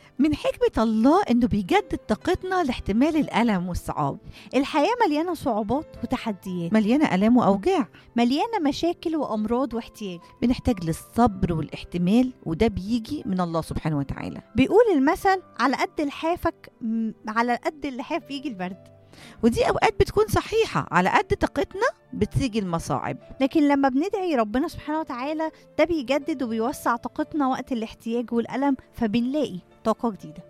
من حكمة الله إنه بيجدد طاقتنا لاحتمال الألم والصعاب الحياة مليانة صعوبات وتحديات مليانة ألام وأوجاع مليانة مشاكل وأمراض واحتياج بنحتاج للصبر والاحتمال وده بيجي من الله سبحانه وتعالى بيقول المثل على قد لحافك م- على قد اللحاف يجي البرد ودي أوقات بتكون صحيحة على قد طاقتنا بتيجي المصاعب لكن لما بندعي ربنا سبحانه وتعالى ده بيجدد وبيوسع طاقتنا وقت الاحتياج والألم فبنلاقي طاقة جديدة